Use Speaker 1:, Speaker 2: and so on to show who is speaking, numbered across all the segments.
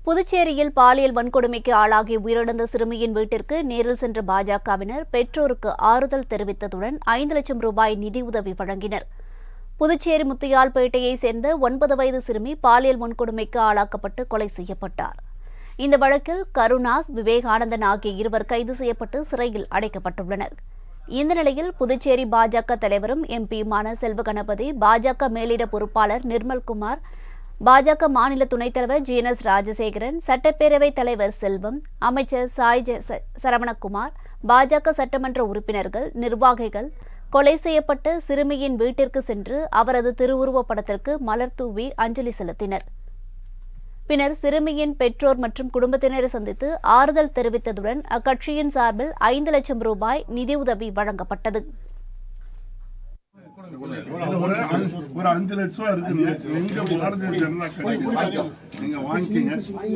Speaker 1: புதுச்சேரியில் பாலியல் வன்கொடுமைக்கு ஆளாகி உயிரிழந்த சிறுமியின் வீட்டிற்கு நேரில் சென்ற பாஜகவினர் பெற்றோருக்கு ஆறுதல் தெரிவித்ததுடன் ஐந்து லட்சம் ரூபாய் நிதியுதவி வழங்கினர் புதுச்சேரி முத்தியால்பேட்டையைச் சேர்ந்த ஒன்பது வயது சிறுமி பாலியல் வன்கொடுமைக்கு ஆளாக்கப்பட்டு கொலை செய்யப்பட்டார் இந்த வழக்கில் கருணாஸ் விவேகானந்தன் ஆகிய இருவர் கைது செய்யப்பட்டு சிறையில் அடைக்கப்பட்டுள்ளனர் இந்த நிலையில் புதுச்சேரி பாஜக தலைவரும் எம்பியுமான செல்வ கணபதி பாஜக மேலிட பொறுப்பாளர் நிர்மல்குமார் பாஜக மாநில துணைத் தலைவர் ஜி என் எஸ் ராஜசேகரன் சட்டப்பேரவைத் தலைவர் செல்வம் அமைச்சர் சாய் ஜெ- ச- சரவணகுமார் பாஜக சட்டமன்ற உறுப்பினர்கள் நிர்வாகிகள் கொலை செய்யப்பட்ட சிறுமியின் வீட்டிற்கு சென்று அவரது திருவுருவப் படத்திற்கு மலர் தூவி அஞ்சலி செலுத்தினர் பின்னர் சிறுமியின் பெற்றோர் மற்றும் குடும்பத்தினரை சந்தித்து ஆறுதல் தெரிவித்ததுடன் அக்கட்சியின் சார்பில் ஐந்து லட்சம் ரூபாய் நிதியுதவி வழங்கப்பட்டது
Speaker 2: இது ஒரு அஞ்சு- ஒரு அஞ்சு லட்சம் ரூபா இருக்குங்க எங்க பாரதிய ஜனதா கட்சி நீங்க வாங்கிக்கங்க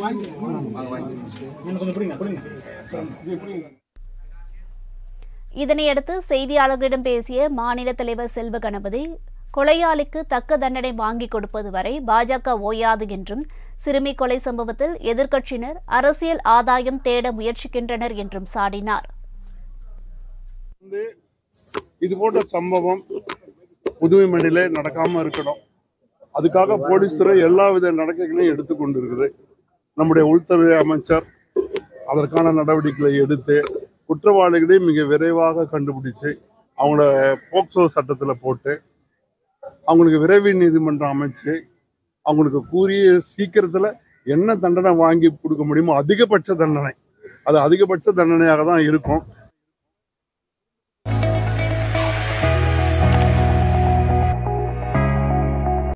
Speaker 1: இதனையடுத்து செய்தியாளர்களிடம் பேசிய மாநில தலைவர் செல்வ கணபதி கொலையாளிக்கு தக்க தண்டனை வாங்கி கொடுப்பது வரை பாஜக ஓயாது என்றும் சிறுமி கொலை சம்பவத்தில் எதிர்க்கட்சியினர் அரசியல் ஆதாயம் தேட முயற்சிக்கின்றனர் என்றும் சாடினார்
Speaker 2: வந்து இது போன்ற சம்பவம் புதுவை மண்ணிலே நடக்காம இருக்கணும் அதுக்காக போலீஸ்துறை எல்லா வித நடவடிக்கைகளையும் எடுத்துக்கொண்டு இருக்குது நம்முடைய உள்துறை அமைச்சர் அதற்கான நடவடிக்கைகளை எடுத்து குற்றவாளிகளையும் மிக விரைவாக கண்டுபிடிச்சு அவங்கள போக்சோ சட்டத்தில் போட்டு அவங்களுக்கு விரைவு நீதிமன்றம் அமைச்சு அவங்களுக்கு கூறிய சீக்கிரத்தில் என்ன தண்டனை வாங்கி கொடுக்க முடியுமோ அதிகபட்ச தண்டனை அது அதிகபட்ச தண்டனையாக தான் இருக்கும்